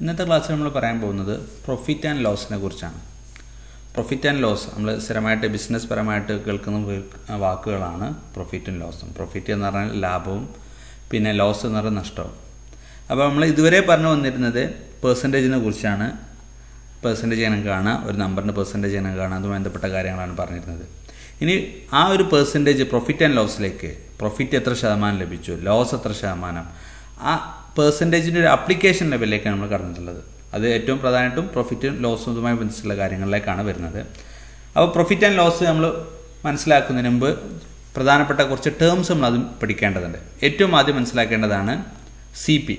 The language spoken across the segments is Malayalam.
ഇന്നത്തെ ക്ലാസ്സിൽ നമ്മൾ പറയാൻ പോകുന്നത് പ്രോഫിറ്റ് ആൻഡ് ലോസിനെ കുറിച്ചാണ് പ്രോഫിറ്റ് ആൻഡ് ലോസ് നമ്മൾ സ്ഥിരമായിട്ട് ബിസിനസ് പരമായിട്ട് കേൾക്കുന്ന വേ- വാക്കുകളാണ് പ്രോഫിറ്റും ലോസും പ്രോഫിറ്റ് എന്ന് പറഞ്ഞാൽ ലാഭവും പിന്നെ ലോസ് എന്ന് പറഞ്ഞാൽ നഷ്ടവും അപ്പോൾ നമ്മൾ ഇതുവരെ പറഞ്ഞു വന്നിരുന്നത് പേഴ്സൻറ്റേജിനെ കുറിച്ചാണ് പേഴ്സൻറ്റേജ് ഇനം കാണുക ഒരു നമ്പറിൻ്റെ പേഴ്സൻറ്റേജ് ഇനം കാണുക അതുമായി ബന്ധപ്പെട്ട കാര്യങ്ങളാണ് പറഞ്ഞിരുന്നത് ഇനി ആ ഒരു പേഴ്സൻറ്റേജ് പ്രോഫിറ്റ് ആൻഡ് ലോസിലേക്ക് പ്രോഫിറ്റ് എത്ര ശതമാനം ലഭിച്ചു ലോസ് എത്ര ശതമാനം ആ പേഴ്സൻറ്റേജിൻ്റെ ഒരു അപ്ലിക്കേഷൻ ലെവലിലേക്കാണ് നമ്മൾ കടന്നിട്ടുള്ളത് അത് ഏറ്റവും പ്രധാനമായിട്ടും പ്രോഫിറ്റും ലോസും ഇതുമായി ബന്ധിച്ചുള്ള കാര്യങ്ങളിലേക്കാണ് വരുന്നത് അപ്പോൾ പ്രോഫിറ്റ് ആൻഡ് ലോസ് നമ്മൾ മനസ്സിലാക്കുന്നതിന് മുമ്പ് പ്രധാനപ്പെട്ട കുറച്ച് ടേംസ് നമ്മൾ അത് പഠിക്കേണ്ടതുണ്ട് ഏറ്റവും ആദ്യം മനസ്സിലാക്കേണ്ടതാണ് സി പി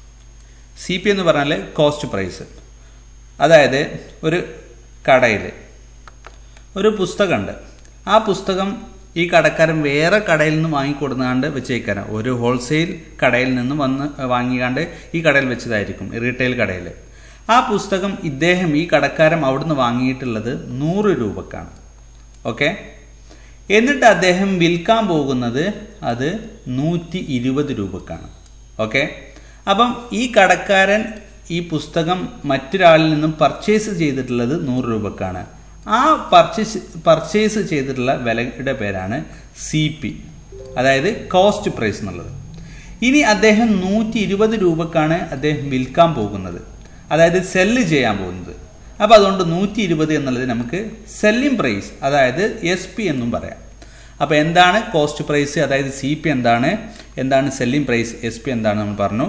സി പി എന്ന് പറഞ്ഞാൽ കോസ്റ്റ് പ്രൈസ് അതായത് ഒരു കടയിൽ ഒരു പുസ്തകമുണ്ട് ആ പുസ്തകം ഈ കടക്കാരൻ വേറെ കടയിൽ നിന്ന് വാങ്ങിക്കൊടുന്നാണ്ട് വെച്ചേക്കാനാണ് ഒരു ഹോൾസെയിൽ കടയിൽ നിന്ന് വന്ന് വാങ്ങിക്കാണ്ട് ഈ കടയിൽ വെച്ചതായിരിക്കും റീറ്റെയിൽ കടയിൽ ആ പുസ്തകം ഇദ്ദേഹം ഈ കടക്കാരൻ അവിടുന്ന് വാങ്ങിയിട്ടുള്ളത് നൂറ് രൂപക്കാണ് ഓക്കെ എന്നിട്ട് അദ്ദേഹം വിൽക്കാൻ പോകുന്നത് അത് നൂറ്റി ഇരുപത് രൂപക്കാണ് ഓക്കെ അപ്പം ഈ കടക്കാരൻ ഈ പുസ്തകം മറ്റൊരാളിൽ നിന്നും പർച്ചേസ് ചെയ്തിട്ടുള്ളത് നൂറ് രൂപക്കാണ് ആ പർച്ചേസ് പർച്ചേസ് ചെയ്തിട്ടുള്ള വിലയുടെ പേരാണ് സി പി അതായത് കോസ്റ്റ് പ്രൈസ് എന്നുള്ളത് ഇനി അദ്ദേഹം നൂറ്റി ഇരുപത് രൂപക്കാണ് അദ്ദേഹം വിൽക്കാൻ പോകുന്നത് അതായത് സെല്ല് ചെയ്യാൻ പോകുന്നത് അപ്പോൾ അതുകൊണ്ട് നൂറ്റി ഇരുപത് എന്നുള്ളത് നമുക്ക് സെല്ലിംഗ് പ്രൈസ് അതായത് എസ് പി എന്നും പറയാം അപ്പോൾ എന്താണ് കോസ്റ്റ് പ്രൈസ് അതായത് സി പി എന്താണ് എന്താണ് സെല്ലിംഗ് പ്രൈസ് എസ് പി എന്താണ് നമ്മൾ പറഞ്ഞു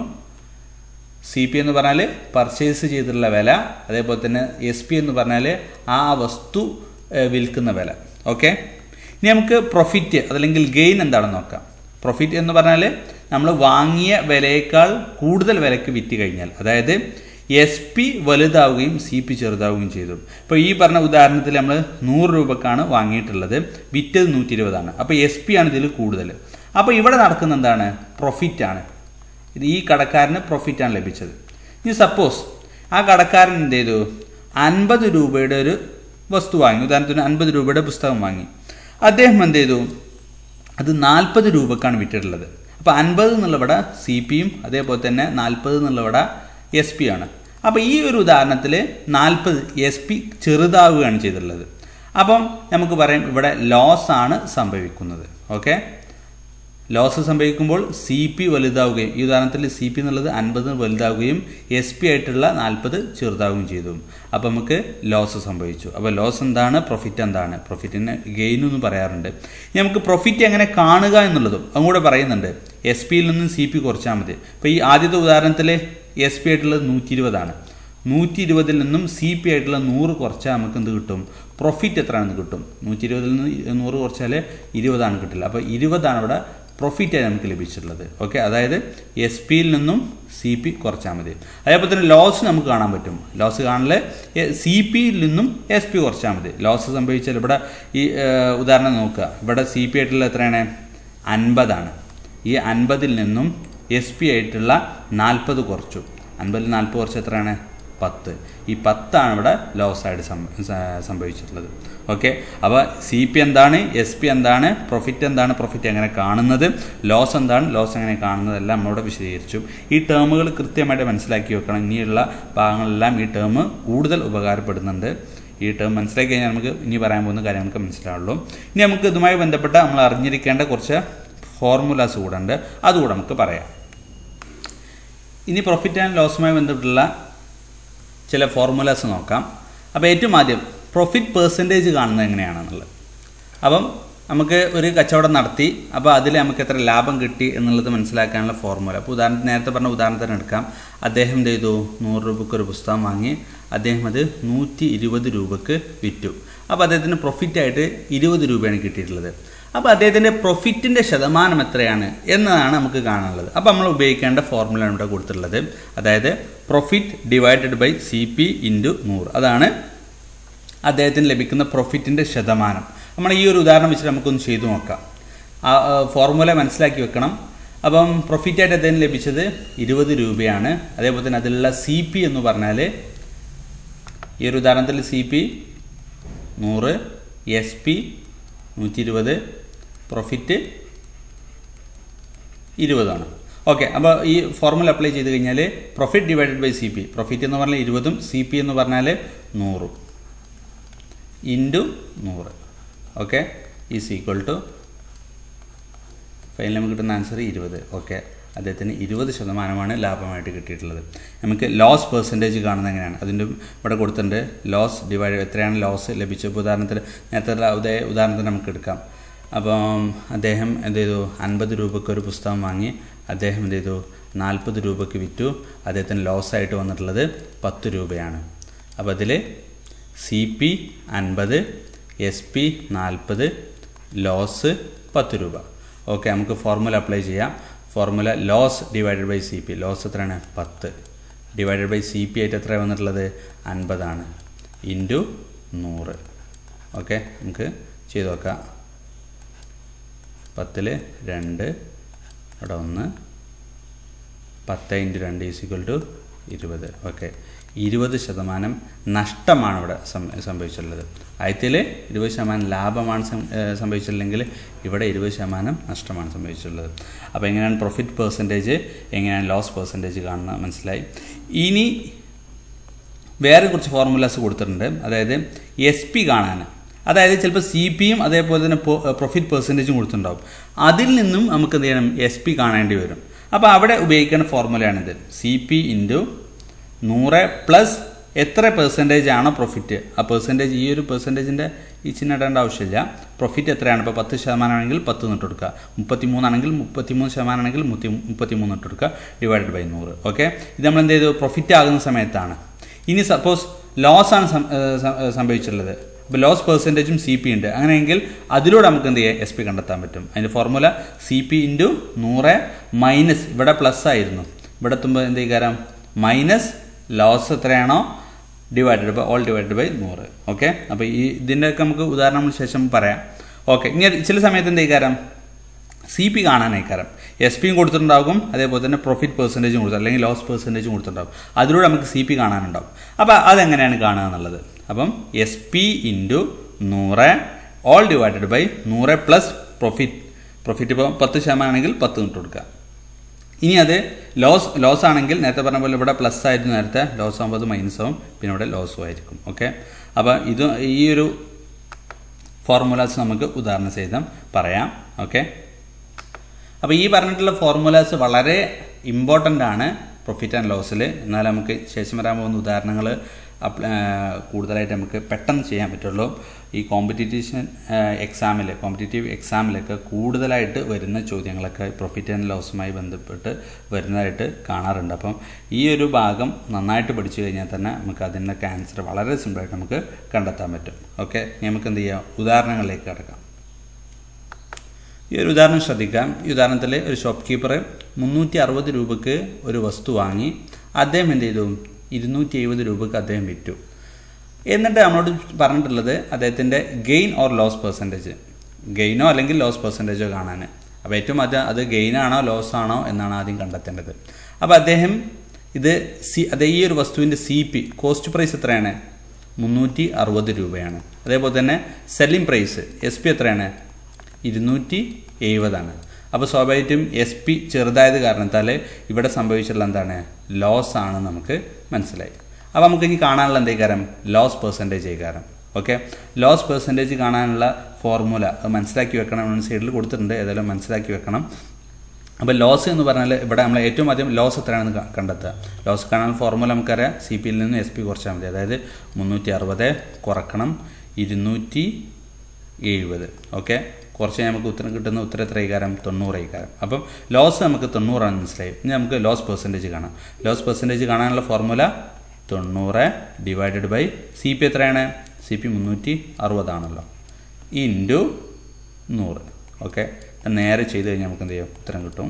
സി പി എന്ന് പറഞ്ഞാൽ പർച്ചേസ് ചെയ്തിട്ടുള്ള വില അതേപോലെ തന്നെ എസ് പി എന്ന് പറഞ്ഞാൽ ആ വസ്തു ഏഹ്, വിൽക്കുന്ന വില ഓക്കെ ഇനി നമുക്ക് പ്രൊഫിറ്റ് അതല്ലെങ്കിൽ ഗെയിൻ എന്താണെന്ന് നോക്കാം പ്രൊഫിറ്റ് എന്ന് പറഞ്ഞാൽ നമ്മൾ വാങ്ങിയ വിലയേക്കാൾ കൂടുതൽ വിലയ്ക്ക് വിറ്റ് കഴിഞ്ഞാൽ അതായത് എസ് പി വലുതാവുകയും സി പി ചെറുതാവുകയും ചെയ്തു ഇപ്പോൾ ഈ പറഞ്ഞ ഉദാഹരണത്തിൽ നമ്മൾ നൂറ് രൂപക്കാണ് വാങ്ങിയിട്ടുള്ളത് വിറ്റത് നൂറ്റി ഇരുപതാണ് അപ്പോൾ എസ് പി ആണ് ഇതിൽ കൂടുതൽ അപ്പോൾ ഇവിടെ നടക്കുന്ന എന്താണ് പ്രൊഫിറ്റാണ് ഇത് ഈ കടക്കാരന് പ്രോഫിറ്റാണ് ലഭിച്ചത് ഇനി സപ്പോസ് ആ കടക്കാരൻ എന്ത് ചെയ്തു അൻപത് രൂപയുടെ ഒരു വസ്തു വാങ്ങി ഉദാഹരണത്തിന് അൻപത് രൂപയുടെ പുസ്തകം വാങ്ങി അദ്ദേഹം എന്ത് ചെയ്തു അത് നാൽപ്പത് രൂപക്കാണ് വിറ്റിട്ടുള്ളത് അപ്പോൾ അൻപത് എന്നുള്ളവിടെ സി പിയും അതേപോലെ തന്നെ നാൽപ്പത് എന്നുള്ളവിടെ എസ് പി ആണ് അപ്പോൾ ഈ ഒരു ഉദാഹരണത്തിൽ നാൽപ്പത് എസ് പി ചെറുതാവുകയാണ് ചെയ്തിട്ടുള്ളത് അപ്പം നമുക്ക് പറയാം ഇവിടെ ലോസ് ആണ് സംഭവിക്കുന്നത് ഓക്കെ ലോസ് സംഭവിക്കുമ്പോൾ സി പി വലുതാവുകയും ഈ ഉദാഹരണത്തിൽ സി പി എന്നുള്ളത് അൻപത് വലുതാവുകയും എസ് പി ആയിട്ടുള്ള നാൽപ്പത് ചെറുതാവുകയും ചെയ്തു അപ്പോൾ നമുക്ക് ലോസ് സംഭവിച്ചു അപ്പോൾ ലോസ് എന്താണ് പ്രോഫിറ്റ് എന്താണ് പ്രോഫിറ്റിന് ഗെയിൻ എന്ന് പറയാറുണ്ട് ഇനി നമുക്ക് പ്രോഫിറ്റ് എങ്ങനെ കാണുക എന്നുള്ളതും അതും കൂടെ പറയുന്നുണ്ട് എസ് പിയിൽ നിന്നും സി പി കുറച്ചാൽ മതി ഇപ്പോൾ ഈ ആദ്യത്തെ ഉദാഹരണത്തിൽ എസ് പി ആയിട്ടുള്ളത് നൂറ്റി ഇരുപതാണ് നൂറ്റി ഇരുപതിൽ നിന്നും സി പി ആയിട്ടുള്ള നൂറ് കുറച്ചാൽ നമുക്ക് എന്ത് കിട്ടും പ്രോഫിറ്റ് എത്രയാണെന്ന് കിട്ടും നൂറ്റി ഇരുപതിൽ നിന്ന് നൂറ് കുറച്ചാൽ ഇരുപതാണ് കിട്ടില്ല അപ്പോൾ ഇരുപതാണ് ഇവിടെ പ്രോഫിറ്റായി നമുക്ക് ലഭിച്ചിട്ടുള്ളത് ഓക്കെ അതായത് എസ് പിയിൽ നിന്നും സി പി കുറച്ചാൽ മതി അതേപോലെ തന്നെ ലോസ് നമുക്ക് കാണാൻ പറ്റും ലോസ് കാണൽ സി പിയിൽ നിന്നും എസ് പി കുറച്ചാൽ മതി ലോസ് സംഭവിച്ചാൽ ഇവിടെ ഈ ഏഹ്, ഉദാഹരണം നോക്കുക ഇവിടെ സി പി ആയിട്ടുള്ള എത്രയാണ് അൻപതാണ് ഈ അൻപതിൽ നിന്നും എസ് പി ആയിട്ടുള്ള നാൽപ്പത് കുറച്ചു അൻപതിൽ നാൽപ്പത് കുറച്ച് എത്രയാണ് പത്ത് ഈ പത്താണ് ഇവിടെ ലോസ് ആയിട്ട് സംഭ- സ- സംഭവിച്ചിട്ടുള്ളത് ഓക്കെ അപ്പോൾ സി പി എന്താണ് എസ് പി എന്താണ് പ്രോഫിറ്റ് എന്താണ് പ്രോഫിറ്റ് എങ്ങനെ കാണുന്നത് ലോസ് എന്താണ് ലോസ് എങ്ങനെ കാണുന്നത് എല്ലാം നമ്മളിവിടെ വിശദീകരിച്ചു ഈ ടേമുകൾ കൃത്യമായിട്ട് മനസ്സിലാക്കി വെക്കണം ഇനിയുള്ള ഭാഗങ്ങളെല്ലാം ഈ ടേം കൂടുതൽ ഉപകാരപ്പെടുന്നുണ്ട് ഈ ടേം മനസ്സിലാക്കി കഴിഞ്ഞാൽ നമുക്ക് ഇനി പറയാൻ പോകുന്ന കാര്യങ്ങൾക്ക് മനസ്സിലാവുള്ളൂ ഇനി നമുക്ക് ഇതുമായി ബന്ധപ്പെട്ട നമ്മൾ അറിഞ്ഞിരിക്കേണ്ട കുറച്ച് ഫോർമുലാസ് കൂടെ ഉണ്ട് അതുകൂടെ നമുക്ക് പറയാം ഇനി പ്രോഫിറ്റ് ആൻഡ് ലോസുമായി ബന്ധപ്പെട്ടുള്ള ചില ഫോർമുലാസ് നോക്കാം അപ്പോൾ ഏറ്റവും ആദ്യം പ്രോഫിറ്റ് പേഴ്സൻറ്റേജ് കാണുന്നത് എങ്ങനെയാണെന്നുള്ളത് അപ്പം നമുക്ക് ഒരു കച്ചവടം നടത്തി അപ്പോൾ അതിൽ നമുക്ക് എത്ര ലാഭം കിട്ടി എന്നുള്ളത് മനസ്സിലാക്കാനുള്ള ഫോർമുല അപ്പോൾ ഉദാഹരണത്തിന് നേരത്തെ പറഞ്ഞ ഉദാഹരണത്തിന് എടുക്കാം അദ്ദേഹം എന്ത് ചെയ്തു നൂറ് രൂപയ്ക്ക് ഒരു പുസ്തകം വാങ്ങി അദ്ദേഹം അത് നൂറ്റി ഇരുപത് രൂപയ്ക്ക് വിറ്റു അപ്പോൾ അദ്ദേഹത്തിന് പ്രോഫിറ്റായിട്ട് ഇരുപത് രൂപയാണ് കിട്ടിയിട്ടുള്ളത് അപ്പോൾ അദ്ദേഹത്തിൻ്റെ പ്രൊഫിറ്റിൻ്റെ ശതമാനം എത്രയാണ് എന്നതാണ് നമുക്ക് കാണാനുള്ളത് അപ്പോൾ നമ്മൾ ഉപയോഗിക്കേണ്ട ഫോർമുലയാണ് ഇവിടെ കൊടുത്തിട്ടുള്ളത് അതായത് profit divided by C P into നൂറ് അതാണ് അദ്ദേഹത്തിന് ലഭിക്കുന്ന പ്രൊഫിറ്റിൻ്റെ ശതമാനം നമ്മൾ ഈ ഒരു ഉദാഹരണം വെച്ചിട്ട് നമുക്കൊന്ന് ചെയ്തു നോക്കാം ആ ഫോർമുല മനസ്സിലാക്കി വെക്കണം അപ്പം പ്രൊഫിറ്റായിട്ട് അദ്ദേഹത്തിന് ലഭിച്ചത് ഇരുപത് രൂപയാണ് അതേപോലെ തന്നെ അതിലുള്ള സി പി എന്ന് പറഞ്ഞാൽ ഈ ഒരു ഉദാഹരണത്തിൽ സി പി നൂറ് എസ് പി നൂറ്റി ഇരുപത് പ്രൊഫിറ്റ് ഇരുപതാണ് ഓക്കെ അപ്പോൾ ഈ ഫോർമുല അപ്ലൈ ചെയ്ത് കഴിഞ്ഞാൽ profit divided by C P profit എന്ന് പറഞ്ഞാൽ ഇരുപതും സി പി എന്ന് പറഞ്ഞാൽ നൂറും ഇൻറ്റു നൂറ് okay is equal to final നമുക്ക് കിട്ടുന്ന ആൻസർ ഇരുപത് ഓക്കെ അദ്ദേഹത്തിന് ഇരുപത് ശതമാനമാണ് ലാഭമായിട്ട് കിട്ടിയിട്ടുള്ളത് നമുക്ക് ലോസ് പെർസെൻറ്റേജ് കാണുന്നത് എങ്ങനെയാണ് അതിൻ്റെ ഇവിടെ കൊടുത്തിട്ടുണ്ട് ലോസ് ഡിവൈഡ് എത്രയാണ് ലോസ് ലഭിച്ചത് ഇപ്പോൾ ഉദാഹരണത്തിന് നേരത്തെ അതേ ഉദാഹരണത്തിന് നമുക്ക് എടുക്കാം അപ്പം അദ്ദേഹം എന്ത് ചെയ്തു അൻപത് രൂപയ്ക്ക് ഒരു പുസ്തകം വാങ്ങി അദ്ദേഹം എന്ത് ചെയ്തു നാൽപ്പത് രൂപയ്ക്ക് വിറ്റു അദ്ദേഹത്തിന് ലോസ് ആയിട്ട് വന്നിട്ടുള്ളത് പത്ത് രൂപയാണ് അപ്പോൾ അതിൽ സി പി അൻപത് എസ് പി നാൽപ്പത് ലോസ് പത്ത് രൂപ ഓക്കെ നമുക്ക് ഫോർമുല അപ്ലൈ ചെയ്യാം formula loss divided by C P loss എത്രയാണ് പത്ത് ഡിവൈഡഡ് ബൈ സി പി ആയിട്ട് എത്ര വന്നിട്ടുള്ളത് അൻപതാണ് ഇൻറ്റു നൂറ് ഓക്കെ നമുക്ക് ചെയ്ത് നോക്കാം പത്തിൽ രണ്ട് ഇവിടെ ഒന്ന് പത്ത് ഇൻറ്റു രണ്ട് ഈസിക്വൽ ടു ഇരുപത് ഓക്കെ ഇരുപത് ശതമാനം നഷ്ടമാണ് ഇവിടെ സംഭവിച്ചിട്ടുള്ളത് ആദ്യത്തിൽ ഇരുപത് ശതമാനം ലാഭമാണ് സംഭവിച്ചില്ലെങ്കിൽ ഇവിടെ ഇരുപത് ശതമാനം നഷ്ടമാണ് സംഭവിച്ചിട്ടുള്ളത് അപ്പോൾ എങ്ങനെയാണ് പ്രോഫിറ്റ് പെർസെൻറ്റേജ് എങ്ങനെയാണ് ലോസ് പെർസെൻറ്റേജ് കാണുന്നത് മനസ്സിലായി ഇനി വേറെ കുറച്ച് ഫോർമുലാസ് കൊടുത്തിട്ടുണ്ട് അതായത് എസ് പി കാണാൻ അതായത് ചിലപ്പോൾ സി പിയും അതേപോലെ തന്നെ പ്രോഫിറ്റ് പെർസെൻറ്റേജും കൊടുത്തിട്ടുണ്ടാവും അതിൽ നിന്നും നമുക്ക് എന്ത് ചെയ്യണം എസ് പി കാണേണ്ടി വരും അപ്പോൾ അവിടെ ഉപയോഗിക്കുന്ന ഫോർമുലയാണിത് സി പി ഇൻറ്റു നൂറ് പ്ലസ് എത്ര പെർസെൻറ്റേജ് ആണോ പ്രോഫിറ്റ് ആ പെർസെൻറ്റേജ് ഈ ഒരു പെർസെൻറ്റേജിൻ്റെ ഈ ചിഹ്നം ഇടേണ്ട ആവശ്യമില്ല പ്രോഫിറ്റ് എത്രയാണ് ഇപ്പോൾ പത്ത് ശതമാനമാണെങ്കിൽ പത്ത് നിട്ട് കൊടുക്കുക മുപ്പത്തി മൂന്നാണെങ്കിൽ മുപ്പത്തിമൂന്ന് ശതമാനമാണെങ്കിൽ മുപ്പത്തി മുപ്പത്തി മൂന്ന് ഇട്ട് കൊടുക്കുക ഡിവൈഡഡ് ബൈ നൂറ് ഓക്കെ ഇത് നമ്മൾ എന്ത് ചെയ്തു പ്രോഫിറ്റ് ആകുന്ന സമയത്താണ് ഇനി സപ്പോസ് ലോസ് ആണ് സംഭവിച്ചിട്ടുള്ളത് ഇപ്പോൾ ലോസ് പെർസെൻറ്റേജും സി പി ഉണ്ട് അങ്ങനെയെങ്കിൽ അതിലൂടെ നമുക്ക് എന്ത് ചെയ്യാം എസ് പി കണ്ടെത്താൻ പറ്റും അതിൻ്റെ ഫോർമുല സി പി ഇൻറ്റു നൂറ് മൈനസ് ഇവിടെ പ്ലസ് ആയിരുന്നു ഇവിടെ എത്തുമ്പോൾ എന്ത് ചെയ്യാം മൈനസ് ലോസ് എത്രയാണോ divided by all divided by നൂറ് ഓക്കെ അപ്പോൾ ഈ ഇതിൻ്റെയൊക്കെ നമുക്ക് ഉദാഹരണങ്ങൾ ശേഷം പറയാം ഓക്കെ ഇങ്ങനെ ചില സമയത്ത് എന്ത് ചെയ്യാം സി പി കാണാനായിക്കാരം എസ് പിയും കൊടുത്തിട്ടുണ്ടാകും അതേപോലെ തന്നെ പ്രോഫിറ്റ് പെർസെൻറ്റേജും കൊടുത്തു അല്ലെങ്കിൽ ലോസ് പെർസെൻറ്റേജും കൊടുത്തിട്ടുണ്ടാകും അതിലൂടെ നമുക്ക് സി പി കാണാനുണ്ടാവും അപ്പോൾ അതെങ്ങനെയാണ് കാണുക എന്നുള്ളത് അപ്പം എസ് പി ഇൻറ്റു നൂറ് ഓൾ ഡിവൈഡഡ് ബൈ നൂറ് പ്ലസ് പ്രോഫിറ്റ് പ്രോഫിറ്റ് ഇപ്പോൾ പത്ത് ശതമാനമാണെങ്കിൽ പത്ത് ഇട്ട് കൊടുക്കുക ഇനി അത് ലോസ് ലോസ് ആണെങ്കിൽ നേരത്തെ പറഞ്ഞ പോലെ ഇവിടെ പ്ലസ് ആയിരുന്നു നേരത്തെ ലോസ് ആകുമ്പോൾ അത് മൈനസ് ആവും പിന്നെ ഇവിടെ ലോസും ആയിരിക്കും ഓക്കെ അപ്പോൾ ഇത് ഈ ഒരു ഫോർമുലാസ് നമുക്ക് ഉദാഹരണ സഹിതം പറയാം ഓക്കെ അപ്പോൾ ഈ പറഞ്ഞിട്ടുള്ള ഫോർമുലാസ് വളരെ ഇമ്പോർട്ടൻ്റ് ആണ് പ്രോഫിറ്റ് ആൻഡ് ലോസിൽ എന്നാൽ നമുക്ക് ശേഷം വരാൻ പോകുന്ന ഉദാഹരണങ്ങൾ കൂടുതലായിട്ട് നമുക്ക് പെട്ടെന്ന് ചെയ്യാൻ പറ്റുള്ളൂ ഈ കോമ്പറ്റീഷൻ എക്സാമിൽ കോമ്പറ്റേറ്റീവ് എക്സാമിലൊക്കെ കൂടുതലായിട്ട് വരുന്ന ചോദ്യങ്ങളൊക്കെ പ്രോഫിറ്റ് ആൻഡ് ലോസുമായി ബന്ധപ്പെട്ട് വരുന്നതായിട്ട് കാണാറുണ്ട് അപ്പം ഈ ഒരു ഭാഗം നന്നായിട്ട് പഠിച്ചു കഴിഞ്ഞാൽ തന്നെ നമുക്ക് അതിനൊക്കെ ആൻസർ വളരെ സിമ്പിളായിട്ട് നമുക്ക് കണ്ടെത്താൻ പറ്റും ഓക്കെ നമുക്ക് എന്ത് ചെയ്യാം ഉദാഹരണങ്ങളിലേക്ക് കിടക്കാം ഈ ഒരു ഉദാഹരണം ശ്രദ്ധിക്കാം ഈ ഉദാഹരണത്തിൽ ഒരു ഷോപ്പ് കീപ്പർ മുന്നൂറ്റി അറുപത് രൂപയ്ക്ക് ഒരു വസ്തു വാങ്ങി അദ്ദേഹം എന്ത് ചെയ്തു ഇരുന്നൂറ്റി എഴുപത് രൂപയ്ക്ക് അദ്ദേഹം വിറ്റു എന്നിട്ട് നമ്മളോട് പറഞ്ഞിട്ടുള്ളത് അദ്ദേഹത്തിൻ്റെ ഗെയിൻ ഓർ ലോസ് പെർസെൻറ്റേജ് ഗെയിനോ അല്ലെങ്കിൽ ലോസ് പെർസെൻറ്റേജോ കാണാൻ അപ്പോൾ ഏറ്റവും അത് അത് ഗെയിനാണോ ലോസ് ആണോ എന്നാണ് ആദ്യം കണ്ടെത്തേണ്ടത് അപ്പോൾ അദ്ദേഹം ഇത് സി അത് ഈ ഒരു വസ്തുവിൻ്റെ സി പി കോസ്റ്റ് പ്രൈസ് എത്രയാണ് മുന്നൂറ്റി അറുപത് രൂപയാണ് അതേപോലെ തന്നെ സെല്ലിംഗ് പ്രൈസ് എസ് പി എത്രയാണ് ഇരുന്നൂറ്റി എഴുപതാണ് അപ്പോൾ സ്വാഭാവികമായിട്ടും എസ് പി ചെറുതായത് കാരണത്താൽ ഇവിടെ സംഭവിച്ചിട്ടുള്ള എന്താണ് ലോസ് ആണ് നമുക്ക് മനസ്സിലായി അപ്പോൾ നമുക്ക് ഇനി കാണാനുള്ള എന്തേക്കാരം ലോസ് പെർസെൻറ്റേജ് ഏകാരം ഓക്കെ ലോസ് പെർസെൻറ്റേജ് കാണാനുള്ള ഫോർമുല അത് മനസ്സിലാക്കി വെക്കണം സൈഡിൽ കൊടുത്തിട്ടുണ്ട് ഏതായാലും മനസ്സിലാക്കി വെക്കണം അപ്പോൾ ലോസ് എന്ന് പറഞ്ഞാൽ ഇവിടെ നമ്മൾ ഏറ്റവും ആദ്യം ലോസ് എത്രയാണെന്ന് കണ്ടെത്തുക ലോസ് കാണാൻ ഫോർമുല നമുക്കറിയാം സി പിയിൽ നിന്ന് എസ് പി കുറച്ചാൽ മതി അതായത് മുന്നൂറ്റി അറുപത് കുറക്കണം ഇരുന്നൂറ്റി എഴുപത് ഓക്കെ കുറച്ച് നമുക്ക് ഉത്തരം കിട്ടുന്ന ഉത്തരം എത്ര ഏകാരം തൊണ്ണൂറ് ഏകാരം അപ്പം ലോസ് നമുക്ക് തൊണ്ണൂറാണ് മനസ്സിലായി ഇനി നമുക്ക് ലോസ് പെർസെൻറ്റേജ് കാണാം ലോസ് പെർസെൻറ്റേജ് കാണാനുള്ള ഫോർമുല തൊണ്ണൂറ് ഡിവൈഡഡ് ബൈ സി പി എത്രയാണ് സി പി മുന്നൂറ്റി അറുപതാണല്ലോ ഇൻറ്റു നൂറ് ഓക്കെ നേരെ ചെയ്ത് കഴിഞ്ഞാൽ നമുക്ക് എന്ത് ചെയ്യാം ഉത്തരം കിട്ടും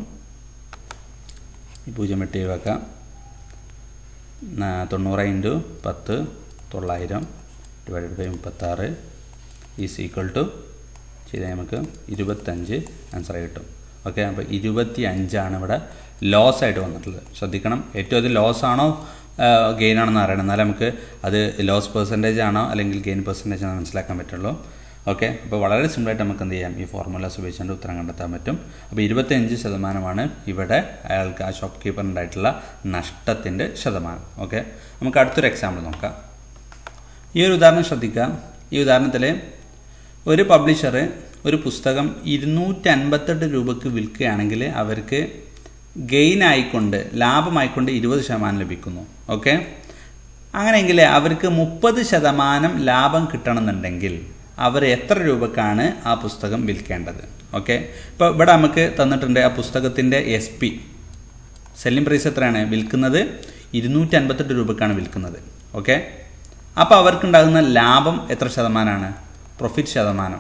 ഈ പൂജ്യം വെട്ടി വെക്കാം തൊണ്ണൂറ് ഇൻറ്റു പത്ത് തൊള്ളായിരം ഡിവൈഡഡ് ബൈ മുപ്പത്താറ് ഈസ് ഈക്വൽ ടു ചെയ്താൽ നമുക്ക് ഇരുപത്തഞ്ച് ആൻസർ കിട്ടും ഓക്കെ അപ്പോൾ ഇരുപത്തി അഞ്ചാണ് ഇവിടെ ലോസ് ആയിട്ട് വന്നിട്ടുള്ളത് ശ്രദ്ധിക്കണം ഏറ്റവും അത് ലോസ് ആണോ ഗെയിൻ ആണെന്ന് അറിയണം എന്നാലേ നമുക്ക് അത് ലോസ് പെർസെൻറ്റേജ് ആണോ അല്ലെങ്കിൽ ഗെയിൻ പെർസെൻറ്റേജ് ആണോ മനസ്സിലാക്കാൻ പറ്റുള്ളൂ ഓക്കെ അപ്പോൾ വളരെ സിമ്പിളായിട്ട് നമുക്ക് എന്ത് ചെയ്യാം ഈ ഫോർമുലാസ് ഉപയോഗിച്ചുകൊണ്ട് ഉത്തരം കണ്ടെത്താൻ പറ്റും അപ്പോൾ ഇരുപത്തിയഞ്ച് ശതമാനമാണ് ഇവിടെ അയാൾക്ക് ആ ഷോപ്പ് കീപ്പറിൻ്റെതായിട്ടുള്ള നഷ്ടത്തിൻ്റെ ശതമാനം ഓക്കെ നമുക്ക് അടുത്തൊരു എക്സാമ്പിൾ നോക്കാം ഈ ഒരു ഉദാഹരണം ശ്രദ്ധിക്കാം ഈ ഉദാഹരണത്തിൽ ഒരു പബ്ലിഷർ ഒരു പുസ്തകം ഇരുന്നൂറ്റി അൻപത്തെട്ട് രൂപയ്ക്ക് വിൽക്കുകയാണെങ്കിൽ അവർക്ക് ഗെയിൻ ആയിക്കൊണ്ട് ലാഭമായിക്കൊണ്ട് ഇരുപത് ശതമാനം ലഭിക്കുന്നു ഓക്കെ അങ്ങനെയെങ്കിൽ അവർക്ക് മുപ്പത് ശതമാനം ലാഭം കിട്ടണമെന്നുണ്ടെങ്കിൽ അവർ എത്ര രൂപക്കാണ് ആ പുസ്തകം വിൽക്കേണ്ടത് ഓക്കെ ഇപ്പോൾ ഇവിടെ നമുക്ക് തന്നിട്ടുണ്ട് ആ പുസ്തകത്തിൻ്റെ എസ് പി സെല്ലിംഗ് പ്രൈസ് എത്രയാണ് വിൽക്കുന്നത് ഇരുന്നൂറ്റി അൻപത്തെട്ട് രൂപക്കാണ് വിൽക്കുന്നത് ഓക്കെ അപ്പോൾ അവർക്കുണ്ടാകുന്ന ലാഭം എത്ര ശതമാനമാണ് പ്രോഫിറ്റ് ശതമാനം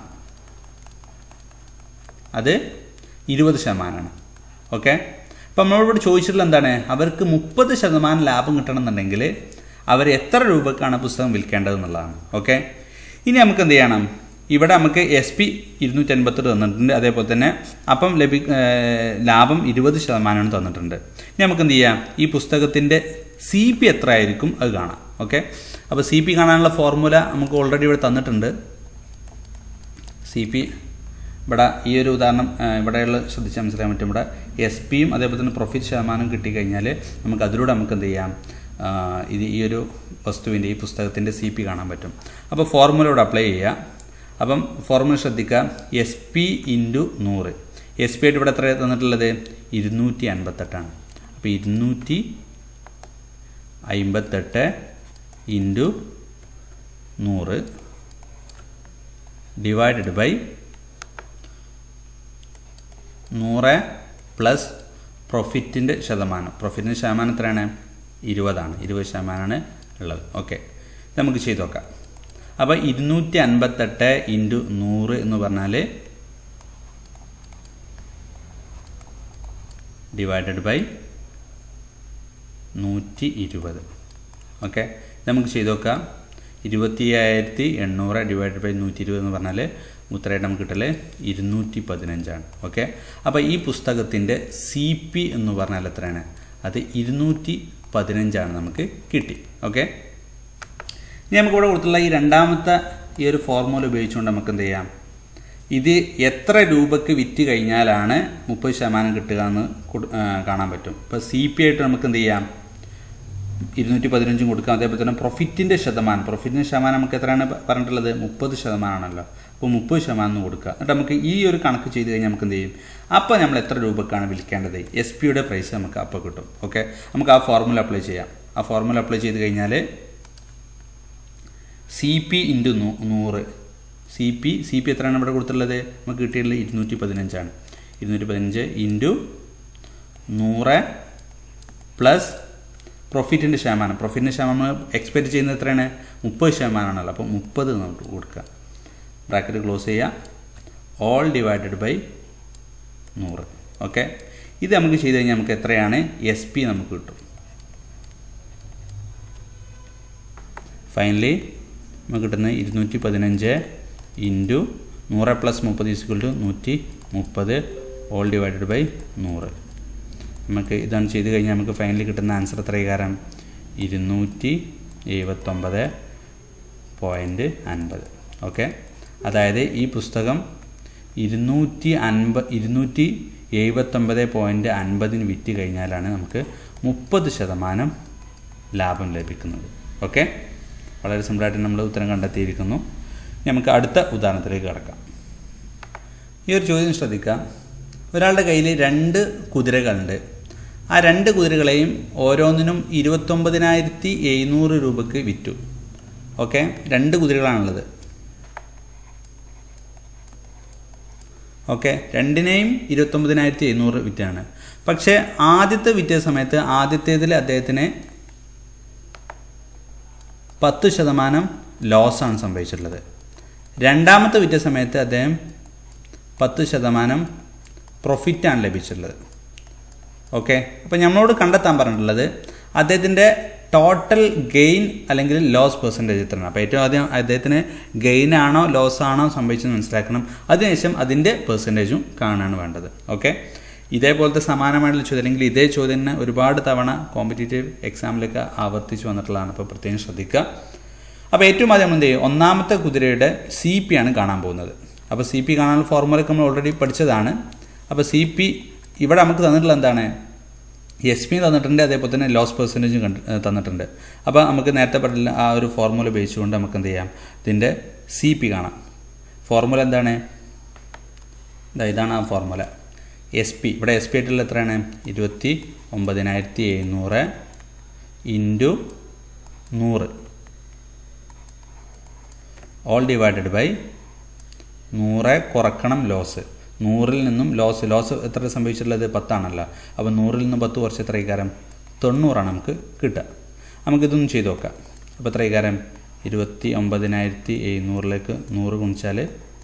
അത് ഇരുപത് ശതമാനമാണ് ഓക്കെ അപ്പം നമ്മളോട് ചോദിച്ചിട്ടുള്ള എന്താണ് അവർക്ക് മുപ്പത് ശതമാനം ലാഭം കിട്ടണമെന്നുണ്ടെങ്കിൽ അവർ എത്ര രൂപക്കാണ് പുസ്തകം വിൽക്കേണ്ടത് എന്നുള്ളതാണ് ഓക്കെ ഇനി നമുക്ക് എന്ത് ചെയ്യണം ഇവിടെ നമുക്ക് എസ് പി ഇരുന്നൂറ്റി അൻപത്തെട്ട് തന്നിട്ടുണ്ട് അതേപോലെ തന്നെ അപ്പം ലഭി ലാഭം ഇരുപത് ശതമാനമാണ് തന്നിട്ടുണ്ട് ഇനി നമുക്ക് എന്ത് ചെയ്യാം ഈ പുസ്തകത്തിൻ്റെ സി പി എത്ര ആയിരിക്കും അത് കാണാം ഓക്കെ അപ്പോൾ സി പി കാണാനുള്ള ഫോർമുല നമുക്ക് ഓൾറെഡി ഇവിടെ തന്നിട്ടുണ്ട് സി പി ഇവിടെ ഈ ഒരു ഉദാഹരണം ഇവിടെയുള്ള ശ്രദ്ധിച്ചാൽ മനസ്സിലാക്കാൻ പറ്റും ഇവിടെ എസ് പിയും അതേപോലെ തന്നെ പ്രോഫിറ്റ് ശതമാനം കിട്ടിക്കഴിഞ്ഞാൽ നമുക്ക് അതിലൂടെ നമുക്ക് എന്ത് ചെയ്യാം ഇത് ഈ ഒരു വസ്തുവിൻ്റെ ഈ പുസ്തകത്തിൻ്റെ സി പി കാണാൻ പറ്റും അപ്പോൾ ഫോർമുല ഇവിടെ അപ്ലൈ ചെയ്യുക അപ്പം ഫോർമുല ശ്രദ്ധിക്കുക എസ് പി ഇൻറ്റു നൂറ് എസ് പി ആയിട്ട് ഇവിടെ എത്ര തന്നിട്ടുള്ളത് ഇരുന്നൂറ്റി അൻപത്തെട്ടാണ് അപ്പോൾ ഇരുന്നൂറ്റി അമ്പത്തെട്ട് ഇൻറ്റു നൂറ് ഡിവൈഡഡ് ബൈ നൂറ് പ്ലസ് പ്രോഫിറ്റിൻ്റെ ശതമാനം പ്രോഫിറ്റിൻ്റെ ശതമാനം എത്രയാണ് ഇരുപതാണ് ഇരുപത് ശതമാനമാണ് ഉള്ളത് ഓക്കെ നമുക്ക് ചെയ്ത് നോക്കാം അപ്പോൾ ഇരുന്നൂറ്റി അൻപത്തെട്ട് ഇൻറ്റു നൂറ് എന്ന് പറഞ്ഞാൽ ഡിവൈഡഡ് ബൈ നൂറ്റി ഇരുപത് ഓക്കെ നമുക്ക് ചെയ്ത് നോക്കാം ഇരുപത്തി അയ്യായിരത്തി എണ്ണൂറ് ഡിവൈഡ് ബൈ നൂറ്റി ഇരുപത് എന്ന് പറഞ്ഞാൽ ഉത്തരമായിട്ട് നമുക്ക് കിട്ടല് ഇരുന്നൂറ്റി പതിനഞ്ചാണ് ഓക്കെ അപ്പോൾ ഈ പുസ്തകത്തിൻ്റെ സി പി എന്ന് പറഞ്ഞാൽ എത്രയാണ് അത് ഇരുന്നൂറ്റി പതിനഞ്ചാണ് നമുക്ക് കിട്ടി ഓക്കെ ഇനി നമുക്കിവിടെ കൊടുത്തുള്ള ഈ രണ്ടാമത്തെ ഈ ഒരു ഫോർമുല ഉപയോഗിച്ചുകൊണ്ട് നമുക്ക് എന്ത് ചെയ്യാം ഇത് എത്ര രൂപയ്ക്ക് വിറ്റ് കഴിഞ്ഞാലാണ് മുപ്പത് ശതമാനം കിട്ടുക എന്ന് കാണാൻ പറ്റും ഇപ്പോൾ സി പി ആയിട്ട് നമുക്ക് എന്ത് ചെയ്യാം ഇരുന്നൂറ്റി പതിനഞ്ചും കൊടുക്കാം അതേപോലെ തന്നെ പ്രൊഫിറ്റിൻ്റെ ശതമാനം പ്രൊഫിറ്റിൻ്റെ ശതമാനം നമുക്ക് എത്രയാണ് പറഞ്ഞിട്ടുള്ളത് മുപ്പത് ശതമാനമാണല്ലോ അപ്പോൾ മുപ്പത് ശതമാനം കൊടുക്കുക എന്നിട്ട് നമുക്ക് ഈ ഒരു കണക്ക് ചെയ്ത് കഴിഞ്ഞാൽ നമുക്ക് എന്ത് ചെയ്യും അപ്പോൾ നമ്മൾ എത്ര രൂപക്കാണ് വിൽക്കേണ്ടത് എസ് പിയുടെ പ്രൈസ് നമുക്ക് അപ്പോൾ കിട്ടും ഓക്കെ നമുക്ക് ആ ഫോർമുല അപ്ലൈ ചെയ്യാം ആ ഫോർമുല അപ്ലൈ ചെയ്ത് കഴിഞ്ഞാൽ സി പി ഇൻറ്റു നൂറ് സി പി സി പി എത്രയാണ് ഇവിടെ കൊടുത്തിട്ടുള്ളത് നമുക്ക് കിട്ടിയിട്ടുള്ളത് ഇരുന്നൂറ്റി പതിനഞ്ചാണ് ഇരുന്നൂറ്റി പതിനഞ്ച് ഇൻറ്റു നൂറ് പ്ലസ് പ്രോഫിറ്റിൻ്റെ ശതമാനം പ്രോഫിറ്റിൻ്റെ ശതമാനം നമ്മൾ എക്സ്പെക്റ്റ് ചെയ്യുന്നത് എത്രയാണ് മുപ്പത് ശതമാനമാണല്ലോ അപ്പോൾ മുപ്പത് നമുക്ക് കൊടുക്കുക ബ്രാക്കറ്റ് ക്ലോസ് ചെയ്യുക ഓൾ ഡിവൈഡഡ് ബൈ നൂറ് ഓക്കെ ഇത് നമുക്ക് ചെയ്ത് കഴിഞ്ഞാൽ നമുക്ക് എത്രയാണ് എസ് പി നമുക്ക് കിട്ടും ഫൈനലി നമുക്ക് കിട്ടുന്നത് ഇരുന്നൂറ്റി പതിനഞ്ച് ഇൻറ്റു നൂറ് പ്ലസ് മുപ്പത് ഈസ്വൽ ടു നൂറ്റി മുപ്പത് ഓൾ ഡിവൈഡഡ് ബൈ നൂറ് നമുക്ക് ഇതാണ് ചെയ്ത് കഴിഞ്ഞാൽ നമുക്ക് ഫൈനലി കിട്ടുന്ന ആൻസർ എത്ര കാരണം ഇരുന്നൂറ്റി എഴുപത്തൊമ്പത് പോയിൻറ്റ് അൻപത് ഓക്കെ അതായത് ഈ പുസ്തകം ഇരുന്നൂറ്റി അൻപ ഇരുന്നൂറ്റി എഴുപത്തൊമ്പത് പോയിൻറ്റ് അൻപതിന് വിറ്റ് കഴിഞ്ഞാലാണ് നമുക്ക് മുപ്പത് ശതമാനം ലാഭം ലഭിക്കുന്നത് ഓക്കെ വളരെ സിമ്പിളായിട്ട് നമ്മൾ ഉത്തരം കണ്ടെത്തിയിരിക്കുന്നു നമുക്ക് അടുത്ത ഉദാഹരണത്തിലേക്ക് കിടക്കാം ഈ ഒരു ചോദ്യം ശ്രദ്ധിക്കാം ഒരാളുടെ കയ്യിൽ രണ്ട് കുതിരകളുണ്ട് ആ രണ്ട് കുതിരകളെയും ഓരോന്നിനും ഇരുപത്തൊമ്പതിനായിരത്തി എഴുന്നൂറ് രൂപയ്ക്ക് വിറ്റു ഓക്കെ രണ്ട് കുതിരകളാണുള്ളത് ഓക്കെ രണ്ടിനെയും ഇരുപത്തൊമ്പതിനായിരത്തി എഴുന്നൂറ് വിറ്റാണ് പക്ഷേ ആദ്യത്തെ വിറ്റ സമയത്ത് ആദ്യത്തേതിൽ അദ്ദേഹത്തിന് പത്ത് ശതമാനം ലോസാണ് സംഭവിച്ചിട്ടുള്ളത് രണ്ടാമത്തെ വിറ്റ സമയത്ത് അദ്ദേഹം പത്ത് ശതമാനം പ്രോഫിറ്റാണ് ലഭിച്ചിട്ടുള്ളത് ഓക്കെ അപ്പോൾ നമ്മളോട് കണ്ടെത്താൻ പറഞ്ഞിട്ടുള്ളത് അദ്ദേഹത്തിൻ്റെ ടോട്ടൽ ഗെയിൻ അല്ലെങ്കിൽ ലോസ് പെർസെൻറ്റേജ് എത്രയാണ് അപ്പോൾ ഏറ്റവും ആദ്യം അദ്ദേഹത്തിന് ഗെയിൻ ആണോ ലോസ് ആണോ സംഭവിച്ചെന്ന് മനസ്സിലാക്കണം അതിനുശേഷം അതിൻ്റെ പെർസെൻറ്റേജും കാണാണ് വേണ്ടത് ഓക്കെ ഇതേപോലത്തെ സമാനമായിട്ടുള്ള ചോദ്യം അല്ലെങ്കിൽ ഇതേ ചോദ്യം തന്നെ ഒരുപാട് തവണ കോമ്പറ്റേറ്റീവ് എക്സാമിലൊക്കെ ആവർത്തിച്ച് വന്നിട്ടുള്ളതാണ് അപ്പോൾ പ്രത്യേകം ശ്രദ്ധിക്കുക അപ്പോൾ ഏറ്റവും ആദ്യം നമ്മൾ എന്ത് ചെയ്യും ഒന്നാമത്തെ കുതിരയുടെ സി പി ആണ് കാണാൻ പോകുന്നത് അപ്പോൾ സി പി കാണാനുള്ള ഫോർമുലയൊക്കെ നമ്മൾ ഓൾറെഡി പഠിച്ചതാണ് അപ്പോൾ സി പി ഇവിടെ നമുക്ക് തന്നിട്ടുള്ള എന്താണ് എസ് പി തന്നിട്ടുണ്ട് അതേപോലെ തന്നെ ലോസ് പെർസെൻറ്റേജും കണ്ട് തന്നിട്ടുണ്ട് അപ്പോൾ നമുക്ക് നേരത്തെ പറഞ്ഞ ആ ഒരു ഫോർമുല ഉപയോഗിച്ചുകൊണ്ട് നമുക്ക് എന്ത് ചെയ്യാം ഇതിൻ്റെ സി പി കാണാം ഫോർമുല എന്താണ് ഇതാ ഇതാണ് ആ ഫോർമുല എസ് പി ഇവിടെ എസ് പി ആയിട്ടുള്ള എത്രയാണ് ഇരുപത്തി ഒമ്പതിനായിരത്തി എഴുന്നൂറ് ഇൻറ്റു നൂറ് ഓൾ ഡിവൈഡഡ് ബൈ നൂറ് കുറക്കണം ലോസ് നൂറിൽ നിന്നും ലോസ് ലോസ് എത്ര സംഭവിച്ചിട്ടുള്ളത് പത്താണല്ലോ അപ്പോൾ നൂറിൽ നിന്നും പത്ത് കുറച്ച് എത്ര ഇക്കാരം തൊണ്ണൂറാണ് നമുക്ക് കിട്ടുക നമുക്കിതൊന്നും ചെയ്ത് നോക്കാം അപ്പോൾ എത്ര ഇക്കാരം ഇരുപത്തി ഒമ്പതിനായിരത്തി എഴുന്നൂറിലേക്ക് നൂറ് ഗുണിച്ചാൽ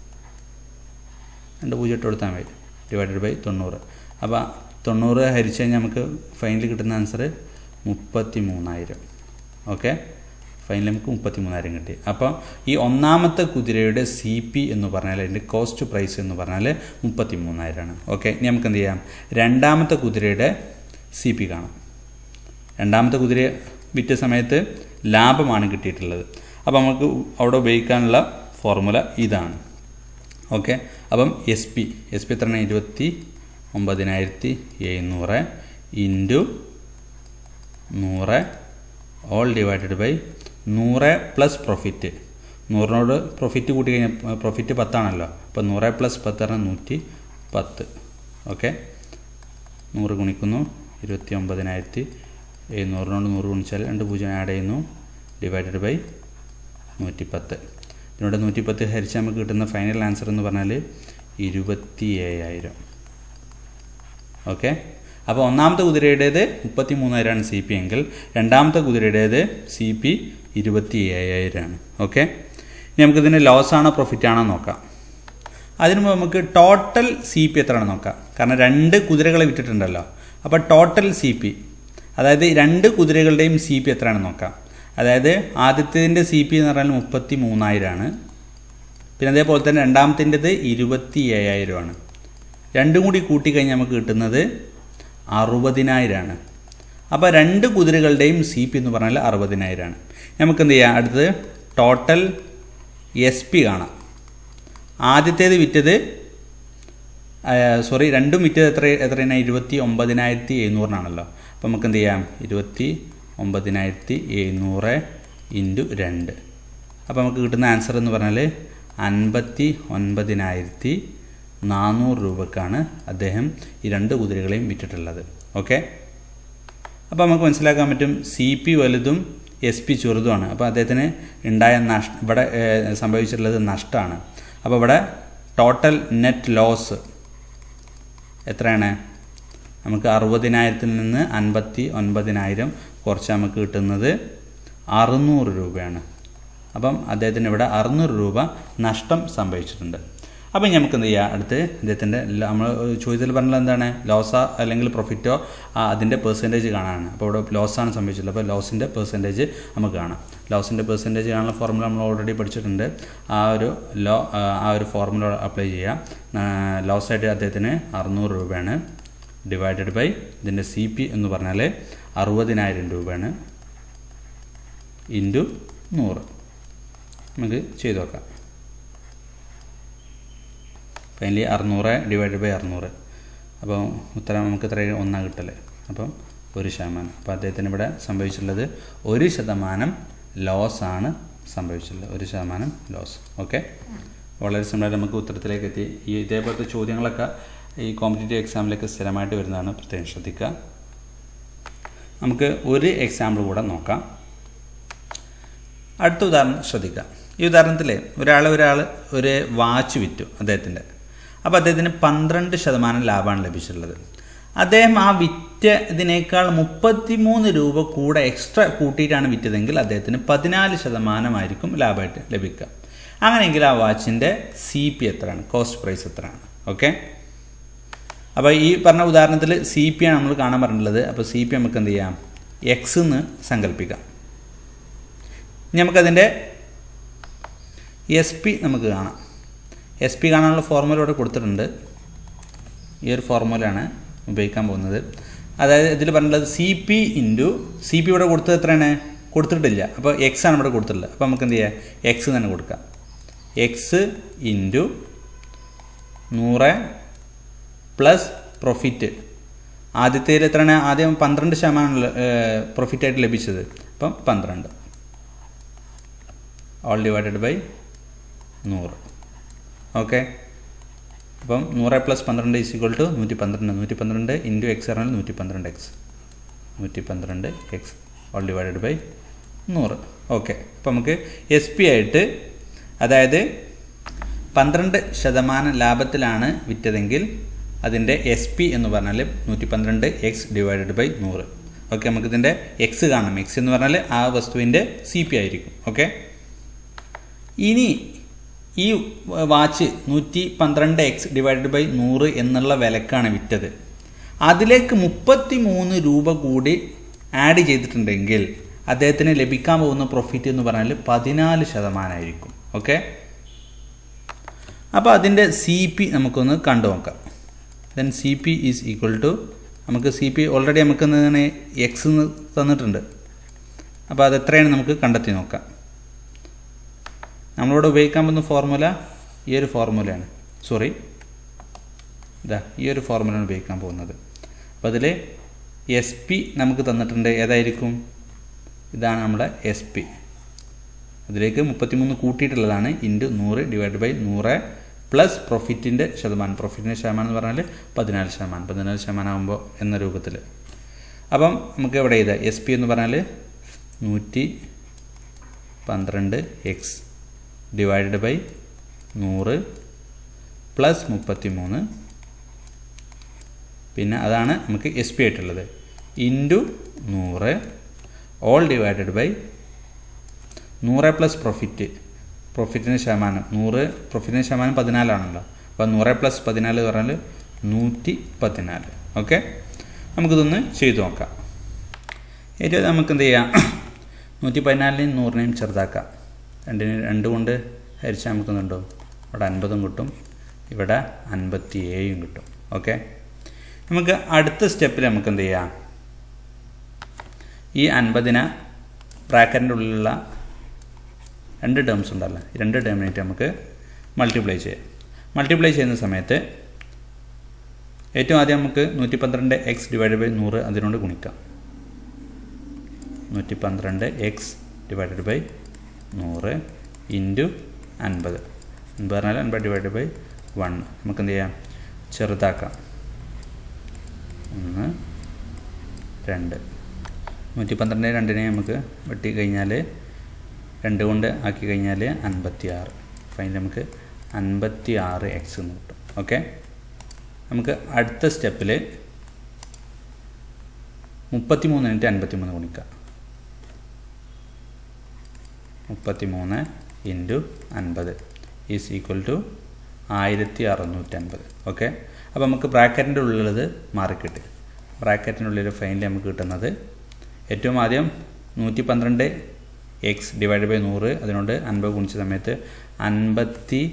രണ്ട് പൂജ്യം ഇട്ട് കൊടുത്താൽ മതി ഡിവൈഡഡ് ബൈ തൊണ്ണൂറ് അപ്പോൾ തൊണ്ണൂറ് ഹരിച്ച് കഴിഞ്ഞാൽ നമുക്ക് ഫൈനൽ കിട്ടുന്ന ആൻസർ മുപ്പത്തി മൂന്നായിരം ഓക്കെ ഫൈനൽ നമുക്ക് മുപ്പത്തി മൂന്നായിരം കിട്ടി അപ്പോൾ ഈ ഒന്നാമത്തെ കുതിരയുടെ സി പി എന്ന് പറഞ്ഞാൽ അതിൻ്റെ കോസ്റ്റ് പ്രൈസ് എന്ന് പറഞ്ഞാൽ മുപ്പത്തി മൂന്നായിരമാണ് ഓക്കെ ഇനി നമുക്ക് എന്ത് ചെയ്യാം രണ്ടാമത്തെ കുതിരയുടെ സി പി കാണാം രണ്ടാമത്തെ കുതിര വിറ്റ സമയത്ത് ലാഭമാണ് കിട്ടിയിട്ടുള്ളത് അപ്പോൾ നമുക്ക് അവിടെ ഉപയോഗിക്കാനുള്ള ഫോർമുല ഇതാണ് ഓക്കെ അപ്പം എസ് പി എസ് പി എത്രയാണ് ഇരുപത്തി ഒമ്പതിനായിരത്തി എഴുന്നൂറ് ഇൻറ്റു നൂറ് ഓൾ ഡിവൈഡഡ് ബൈ നൂറ് പ്ലസ് പ്രോഫിറ്റ് നൂറിനോട് പ്രോഫിറ്റ് കൂട്ടി കഴിഞ്ഞാൽ പ്രോഫിറ്റ് പത്താണല്ലോ അപ്പോൾ നൂറ് പ്ലസ് പത്ത് പറഞ്ഞാൽ നൂറ്റി പത്ത് ഓക്കെ നൂറ് ഗുണിക്കുന്നു ഇരുപത്തി ഒമ്പതിനായിരത്തി എഴുന്നൂറിനോട് നൂറ് ഗുണിച്ചാൽ രണ്ട് പൂജ്യം ആഡ് ചെയ്യുന്നു ഡിവൈഡഡ് ബൈ നൂറ്റിപ്പത്ത് ഇതിനോട് നൂറ്റിപ്പത്ത് ഹരിച്ച് നമുക്ക് കിട്ടുന്ന ഫൈനൽ ആൻസർ എന്ന് പറഞ്ഞാൽ ഇരുപത്തി ഏഴായിരം ഓക്കെ അപ്പോൾ ഒന്നാമത്തെ കുതിരയുടേത് മുപ്പത്തി മൂന്നായിരമാണ് സി പി എങ്കിൽ രണ്ടാമത്തെ കുതിരയുടേത് സി പി ഇരുപത്തി ഏഴായിരമാണ് ഓക്കെ ഇനി നമുക്കിതിന് ലോസ് ആണോ പ്രോഫിറ്റ് ആണോ നോക്കാം അതിന് മുമ്പ് നമുക്ക് ടോട്ടൽ സി പി എത്രയാണെന്ന് നോക്കാം കാരണം രണ്ട് കുതിരകളെ വിറ്റിട്ടുണ്ടല്ലോ അപ്പോൾ ടോട്ടൽ സി പി അതായത് രണ്ട് കുതിരകളുടെയും സി പി എത്രയാണെന്ന് നോക്കാം അതായത് ആദ്യത്തേതിൻ്റെ സി പി എന്ന് പറഞ്ഞാൽ മുപ്പത്തി മൂന്നായിരമാണ് പിന്നെ അതേപോലെ തന്നെ രണ്ടാമത്തേൻ്റെത് ഇരുപത്തി ഏഴായിരമാണ് രണ്ടും കൂടി കൂട്ടിക്കഴിഞ്ഞാൽ നമുക്ക് കിട്ടുന്നത് അറുപതിനായിരമാണ് അപ്പോൾ രണ്ട് കുതിരകളുടെയും സി പി എന്ന് പറഞ്ഞാൽ അറുപതിനായിരമാണ് നമുക്ക് എന്ത് ചെയ്യാം അടുത്തത് ടോട്ടൽ എസ് പി കാണാം ആദ്യത്തേത് വിറ്റത് സോറി രണ്ടും വിറ്റത് എത്ര എത്രയാണ് ഇരുപത്തി ഒമ്പതിനായിരത്തി എഴുന്നൂറിനാണല്ലോ അപ്പോൾ നമുക്ക് എന്ത് ചെയ്യാം ഇരുപത്തി ഒമ്പതിനായിരത്തി എഴുന്നൂറ് ഇൻറ്റു രണ്ട് അപ്പോൾ നമുക്ക് കിട്ടുന്ന ആൻസർ എന്ന് പറഞ്ഞാൽ അൻപത്തി ഒൻപതിനായിരത്തി നാനൂറ് രൂപക്കാണ് അദ്ദേഹം ഈ രണ്ട് കുതിരകളെയും വിറ്റിട്ടുള്ളത് ഓക്കെ അപ്പോൾ നമുക്ക് മനസ്സിലാക്കാൻ പറ്റും സി പി വലുതും എസ് പി ചെറുതുമാണ് അപ്പോൾ അദ്ദേഹത്തിന് ഉണ്ടായ നഷ്ട ഇവിടെ സംഭവിച്ചിട്ടുള്ളത് നഷ്ടമാണ് അപ്പോൾ ഇവിടെ ടോട്ടൽ നെറ്റ് ലോസ് എത്രയാണ് നമുക്ക് അറുപതിനായിരത്തിൽ നിന്ന് അൻപത്തി ഒൻപതിനായിരം കുറച്ച് നമുക്ക് കിട്ടുന്നത് അറുന്നൂറ് രൂപയാണ് അപ്പം അദ്ദേഹത്തിന് ഇവിടെ അറുന്നൂറ് രൂപ നഷ്ടം സംഭവിച്ചിട്ടുണ്ട് അപ്പം നമുക്ക് എന്ത് ചെയ്യാം അടുത്ത് ഇദ്ദേഹത്തിൻ്റെ നമ്മൾ ചോദ്യത്തിൽ പറഞ്ഞത് എന്താണ് ലോസ അല്ലെങ്കിൽ പ്രോഫിറ്റോ അതിൻ്റെ പെർസെൻറ്റേജ് കാണാനാണ് അപ്പോൾ ഇവിടെ ലോസാണ് സംഭവിച്ചിട്ടുള്ളത് അപ്പോൾ ലോസിൻ്റെ പെർസെൻറ്റേജ് നമുക്ക് കാണാം ലോസിൻ്റെ പെർസെൻറ്റേജ് കാണാനുള്ള ഫോർമുല നമ്മൾ ഓൾറെഡി പഠിച്ചിട്ടുണ്ട് ആ ഒരു ലോ ആ ഒരു ഫോർമുല അപ്ലൈ ചെയ്യാം ലോസായിട്ട് അദ്ദേഹത്തിന് അറുന്നൂറ് രൂപയാണ് ഡിവൈഡഡ് ബൈ ഇതിൻ്റെ സി പി എന്ന് പറഞ്ഞാൽ അറുപതിനായിരം രൂപയാണ് ഇൻറ്റു നൂറ് നമുക്ക് ചെയ്ത് നോക്കാം ഫൈനലി അറുന്നൂറ് ഡിവൈഡ് ബൈ അറുന്നൂറ് അപ്പോൾ ഉത്തരം നമുക്ക് ഇത്ര ഒന്നാ കിട്ടല് അപ്പം ഒരു ശതമാനം അപ്പോൾ അദ്ദേഹത്തിന് ഇവിടെ സംഭവിച്ചിട്ടുള്ളത് ഒരു ശതമാനം ലോസ് ആണ് സംഭവിച്ചിട്ടുള്ളത് ഒരു ശതമാനം ലോസ് ഓക്കെ വളരെ സിമ്പിളായിട്ട് നമുക്ക് ഉത്തരത്തിലേക്ക് എത്തി ഈ ഇതേപോലത്തെ ചോദ്യങ്ങളൊക്കെ ഈ കോമ്പറ്റേറ്റീവ് എക്സാമിലേക്ക് സ്ഥിരമായിട്ട് വരുന്നതാണ് പ്രത്യേകം ശ്രദ്ധിക്കുക നമുക്ക് ഒരു എക്സാമ്പിൾ കൂടെ നോക്കാം അടുത്ത ഉദാഹരണം ശ്രദ്ധിക്കുക ഈ ഉദാഹരണത്തിൽ ഒരാൾ ഒരാൾ ഒരു വാച്ച് വിറ്റു അദ്ദേഹത്തിൻ്റെ അപ്പോൾ അദ്ദേഹത്തിന് പന്ത്രണ്ട് ശതമാനം ലാഭമാണ് ലഭിച്ചിട്ടുള്ളത് അദ്ദേഹം ആ വിറ്റ ഇതിനേക്കാൾ മുപ്പത്തിമൂന്ന് രൂപ കൂടെ എക്സ്ട്രാ കൂട്ടിയിട്ടാണ് വിറ്റതെങ്കിൽ അദ്ദേഹത്തിന് പതിനാല് ശതമാനമായിരിക്കും ലാഭമായിട്ട് ലഭിക്കുക അങ്ങനെയെങ്കിൽ ആ വാച്ചിൻ്റെ സി പി എത്രയാണ് കോസ്റ്റ് പ്രൈസ് എത്രയാണ് ഓക്കെ അപ്പോൾ ഈ പറഞ്ഞ ഉദാഹരണത്തിൽ സി പി ആണ് നമ്മൾ കാണാൻ പറഞ്ഞിട്ടുള്ളത് അപ്പോൾ സി പി നമുക്ക് എന്ത് ചെയ്യാം എക്സ് എന്ന് സങ്കല്പിക്കാം ഇനി നമുക്കതിൻ്റെ എസ് പി നമുക്ക് കാണാം എസ് പി കാണാനുള്ള ഫോർമുല ഇവിടെ കൊടുത്തിട്ടുണ്ട് ഈ ഒരു ഫോർമുലയാണ് ഉപയോഗിക്കാൻ പോകുന്നത് അതായത് ഇതിൽ പറഞ്ഞിട്ടുള്ളത് C P into C P ഇവിടെ കൊടുത്തത് എത്രയാണ് കൊടുത്തിട്ടില്ല അപ്പോൾ എക്സ് ആണ് ഇവിടെ കൊടുത്തിട്ടുള്ളത് അപ്പോൾ നമുക്ക് എന്ത് ചെയ്യാം എക്സ് തന്നെ കൊടുക്കാം എക്സ് ഇൻറ്റു നൂറ് പ്ലസ് പ്രോഫിറ്റ് ആദ്യത്തേൽ എത്രയാണ് ആദ്യം പന്ത്രണ്ട് ശതമാനം പ്രോഫിറ്റായിട്ട് ലഭിച്ചത് അപ്പം പന്ത്രണ്ട് ഓൾ ഡിവൈഡഡ് ബൈ നൂറ് ഓക്കെ അപ്പം നൂറ് പ്ലസ് പന്ത്രണ്ട് ഈസ് ഈക്വൽ ടു നൂറ്റി പന്ത്രണ്ട് നൂറ്റി പന്ത്രണ്ട് ഇൻറ്റു എക്സ് പറഞ്ഞാൽ നൂറ്റി പന്ത്രണ്ട് എക്സ് നൂറ്റി പന്ത്രണ്ട് എക്സ് ഓൾ ഡിവൈഡഡ് ബൈ നൂറ് ഓക്കെ അപ്പം നമുക്ക് എസ് പി ആയിട്ട് അതായത് പന്ത്രണ്ട് ശതമാനം ലാഭത്തിലാണ് വിറ്റതെങ്കിൽ അതിൻ്റെ എസ് പി എന്ന് പറഞ്ഞാൽ നൂറ്റി പന്ത്രണ്ട് എക്സ് ഡിവൈഡഡ് ബൈ നൂറ് ഓക്കെ നമുക്കിതിൻ്റെ എക്സ് കാണണം എക്സ് എന്ന് പറഞ്ഞാൽ ആ വസ്തുവിൻ്റെ സി പി ആയിരിക്കും ഓക്കെ ഇനി ഈ വാച്ച് നൂറ്റി പന്ത്രണ്ട് എക്സ് ഡിവൈഡഡ് ബൈ നൂറ് എന്നുള്ള വിലക്കാണ് വിറ്റത് അതിലേക്ക് മുപ്പത്തി മൂന്ന് രൂപ കൂടി ആഡ് ചെയ്തിട്ടുണ്ടെങ്കിൽ അദ്ദേഹത്തിന് ലഭിക്കാൻ പോകുന്ന പ്രോഫിറ്റ് എന്ന് പറഞ്ഞാൽ പതിനാല് ശതമാനമായിരിക്കും ഓക്കെ അപ്പോൾ അതിൻ്റെ സി പി നമുക്കൊന്ന് കണ്ടു നോക്കാം then C P is equal to നമുക്ക് സി പി ഓൾറെഡി നമുക്ക് എന്താണ് എക്സ് തന്നിട്ടുണ്ട് അപ്പോൾ അത് എത്രയാണ് നമുക്ക് കണ്ടെത്തി നോക്കാം നമ്മളിവിടെ ഉപയോഗിക്കാൻ പോകുന്ന ഫോർമുല ഈ ഒരു ഫോർമുലയാണ് സോറി ഇതാ ഈ ഒരു ഫോർമുലയാണ് ഉപയോഗിക്കാൻ പോകുന്നത് അപ്പോൾ അതിൽ എസ് പി നമുക്ക് തന്നിട്ടുണ്ട് ഏതായിരിക്കും ഇതാണ് നമ്മുടെ എസ് പി അതിലേക്ക് മുപ്പത്തിമൂന്ന് കൂട്ടിയിട്ടുള്ളതാണ് ഇൻറ്റു നൂറ് ഡിവൈഡ് ബൈ നൂറ് പ്ലസ് പ്രോഫിറ്റിൻ്റെ ശതമാനം പ്രോഫിറ്റിൻ്റെ ശതമാനം എന്ന് പറഞ്ഞാൽ പതിനാല് ശതമാനം പതിനാല് ശതമാനം ആകുമ്പോൾ എന്ന രൂപത്തിൽ അപ്പം നമുക്ക് ഇവിടെ ഇത് എസ് പി എന്ന് പറഞ്ഞാൽ നൂറ്റി പന്ത്രണ്ട് എക്സ് ഡിവൈഡഡ് ബൈ നൂറ് പ്ലസ് മുപ്പത്തി മൂന്ന് പിന്നെ അതാണ് നമുക്ക് എസ് പി ആയിട്ടുള്ളത് ഇൻറ്റു നൂറ് ഓൾ ഡിവൈഡഡ് ബൈ നൂറ് പ്ലസ് പ്രോഫിറ്റ് പ്രോഫിറ്റിന് ശതമാനം നൂറ് പ്രോഫിറ്റിന് ശതമാനം പതിനാലാണല്ലോ അപ്പോൾ നൂറ് പ്ലസ് പതിനാല് എന്ന് പറഞ്ഞാൽ നൂറ്റി പതിനാല് ഓക്കെ നമുക്കിതൊന്ന് ചെയ്തു നോക്കാം ഏറ്റവും നമുക്ക് എന്ത് ചെയ്യാം നൂറ്റി പതിനാലിനെയും നൂറിനെയും ചെറുതാക്കാം രണ്ടിന് രണ്ട് കൊണ്ട് ഹരിച്ചാൽ നമുക്ക് എന്തുണ്ടോ ഇവിടെ അൻപതും കിട്ടും ഇവിടെ അൻപത്തി ഏഴും കിട്ടും ഓക്കെ നമുക്ക് അടുത്ത സ്റ്റെപ്പിൽ നമുക്ക് എന്ത് ചെയ്യാം ഈ അൻപതിനെ ബ്രാക്കറ്റിൻ്റെ ഉള്ളിലുള്ള രണ്ട് ടേംസ് ഉണ്ടല്ലോ ഈ രണ്ട് ടേമിനായിട്ട് നമുക്ക് മൾട്ടിപ്ലൈ ചെയ്യാം മൾട്ടിപ്ലൈ ചെയ്യുന്ന സമയത്ത് ഏറ്റവും ആദ്യം നമുക്ക് നൂറ്റി പന്ത്രണ്ട് എക്സ് ഡിവൈഡ് ബൈ നൂറ് അതിനോട് ഗുണിക്കാം നൂറ്റി പന്ത്രണ്ട് എക്സ് ഡിവൈഡഡ് ബൈ നൂറ് ഇൻറ്റു അൻപത് അൻപത് പറഞ്ഞാൽ അൻപത് ഡിവൈഡ് ബൈ വൺ നമുക്ക് എന്ത് ചെയ്യാം ചെറുതാക്കാം ഒന്ന് രണ്ട് നൂറ്റി പന്ത്രണ്ട് രണ്ടിനെ നമുക്ക് വെട്ടി കഴിഞ്ഞാൽ രണ്ട് കൊണ്ട് ആക്കി കഴിഞ്ഞാൽ അൻപത്തി ആറ് ഫൈനൽ നമുക്ക് അൻപത്തി ആറ് എക്സ് എന്ന് കിട്ടും ഓക്കെ നമുക്ക് അടുത്ത സ്റ്റെപ്പിൽ മുപ്പത്തി മൂന്ന് മിനിറ്റ് അൻപത്തി മൂന്ന് ഗുണിക്കാം മുപ്പത്തി മൂന്ന് ഇൻറ്റു അൻപത് ഈസ് ഈക്വൽ ടു ആയിരത്തി അറുന്നൂറ്റി അൻപത് ഓക്കെ അപ്പോൾ നമുക്ക് ബ്രാക്കറ്റിൻ്റെ ഉള്ളിലുള്ളത് മാറിക്കിട്ടി ബ്രാക്കറ്റിനുള്ളിൽ ഫൈനലി നമുക്ക് കിട്ടുന്നത് ഏറ്റവും ആദ്യം നൂറ്റി പന്ത്രണ്ട് എക്സ് ഡിവൈഡ് ബൈ നൂറ് അതിനോട് അൻപത് ഗുണിച്ച സമയത്ത് അൻപത്തി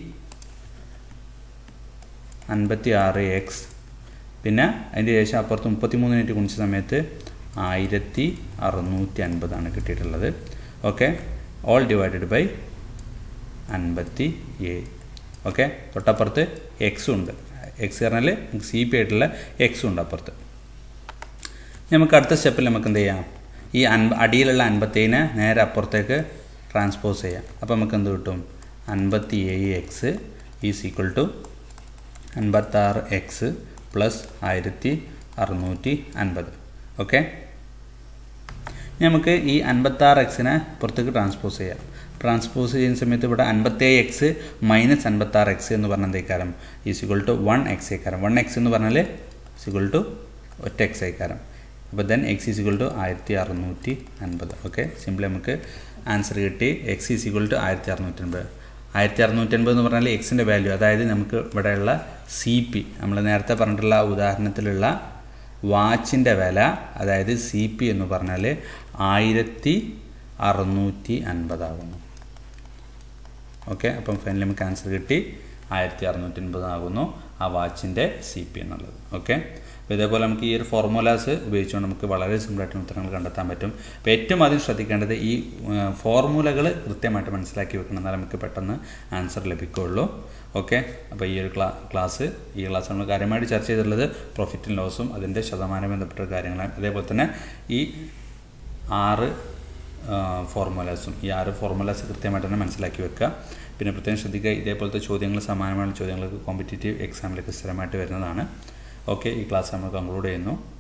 അൻപത്തി ആറ് എക്സ് പിന്നെ അതിൻ്റെ ശേഷം അപ്പുറത്ത് മുപ്പത്തി മൂന്ന് മിനിറ്റ് ഗുണിച്ച സമയത്ത് ആയിരത്തി അറുന്നൂറ്റി അൻപതാണ് കിട്ടിയിട്ടുള്ളത് ഓക്കെ ഓൾ ഡിവൈഡഡ് ബൈ അൻപത്തി ഏഴ് ഓക്കെ തൊട്ടപ്പുറത്ത് എക്സും ഉണ്ട് എക്സ് പറഞ്ഞാൽ സി പി ആയിട്ടുള്ള എക്സും ഉണ്ട് അപ്പുറത്ത് നമുക്ക് അടുത്ത സ്റ്റെപ്പിൽ നമുക്ക് എന്ത് ചെയ്യാം ഈ അൻപ അടിയിലുള്ള അൻപത്തേഴിനെ നേരെ അപ്പുറത്തേക്ക് ട്രാൻസ്പോസ് ചെയ്യാം അപ്പോൾ നമുക്ക് എന്ത് കിട്ടും അൻപത്തി ഏഴ് എക്സ് ഈസ് ഈക്വൽ ടു അൻപത്താറ് എക്സ് പ്ലസ് ആയിരത്തി അറുന്നൂറ്റി അൻപത് ഓക്കെ നമുക്ക് ഈ അൻപത്താറ് എക്സിനെ പുറത്തേക്ക് ട്രാൻസ്പോസ് ചെയ്യാം ട്രാൻസ്പോസ് ചെയ്യുന്ന സമയത്ത് ഇവിടെ അൻപത്തേഴ് എക്സ് മൈനസ് അൻപത്താറ് എക്സ് എന്ന് പറഞ്ഞാൽ എന്തേക്കാരം is equal to one X ഏക്കാരം വൺ എക്സ് എന്ന് പറഞ്ഞാൽ ഇക്വൽ ടു ഒറ്റ എക്സ് ഏക്കാരം അപ്പോൾ then X is equal to ആയിരത്തി അറുന്നൂറ്റി അൻപത് ഓക്കെ സിമ്പിളി നമുക്ക് ആൻസർ കിട്ടി എക്സ് ഈസ് ഇക്വൽ ടു ആയിരത്തി അറുന്നൂറ്റി അൻപത് ആയിരത്തി അറുന്നൂറ്റി അൻപത് എന്ന് പറഞ്ഞാൽ എക്സിൻ്റെ വാല്യൂ അതായത് നമുക്ക് ഇവിടെയുള്ള സി പി നമ്മൾ നേരത്തെ പറഞ്ഞിട്ടുള്ള ഉദാഹരണത്തിലുള്ള വാച്ചിൻ്റെ വില അതായത് സി പി എന്ന് പറഞ്ഞാൽ ആയിരത്തി അറുന്നൂറ്റി അൻപതാകുന്നു ഓക്കെ അപ്പം ഫൈനലി നമുക്ക് ആൻസർ കിട്ടി ആയിരത്തി അറുന്നൂറ്റി അൻപതാകുന്നു ആ വാച്ചിൻ്റെ സി പി എന്നുള്ളത് ഓക്കെ അപ്പോൾ ഇതേപോലെ നമുക്ക് ഈ ഒരു ഫോർമുലാസ് ഉപയോഗിച്ചുകൊണ്ട് നമുക്ക് വളരെ സിമ്പിളായിട്ട് ഉത്തരങ്ങൾ കണ്ടെത്താൻ പറ്റും അപ്പോൾ ഏറ്റവും ആദ്യം ശ്രദ്ധിക്കേണ്ടത് ഈ ഫോർമുലകൾ കൃത്യമായിട്ട് മനസ്സിലാക്കി വെക്കണം എന്നാൽ നമുക്ക് പെട്ടെന്ന് ആൻസർ ലഭിക്കുകയുള്ളൂ ഓക്കെ അപ്പോൾ ഈ ഒരു ക്ലാ ക്ലാസ് ഈ ക്ലാസ് നമ്മൾ കാര്യമായിട്ട് ചർച്ച ചെയ്തിട്ടുള്ളത് പ്രോഫിറ്റും ലോസും അതിൻ്റെ ശതമാനം ബന്ധപ്പെട്ട കാര്യങ്ങളാണ് അതേപോലെ തന്നെ ഈ ആറ് ഫോർമുലാസും ഈ ആറ് ഫോർമുലാസ് കൃത്യമായിട്ട് തന്നെ മനസ്സിലാക്കി വെക്കുക പിന്നെ പ്രത്യേകം ശ്രദ്ധിക്കുക ഇതേപോലത്തെ ചോദ്യങ്ങൾ സമാനമായ ചോദ്യങ്ങൾക്ക് കോമ്പറ്റേറ്റീവ് എക്സാമിലൊക്കെ സ്ഥിരമായിട്ട് വരുന്നതാണ് ഓക്കെ ഈ ക്ലാസ് നമ്മൾ കൺക്ലൂഡ് ചെയ്യുന്നു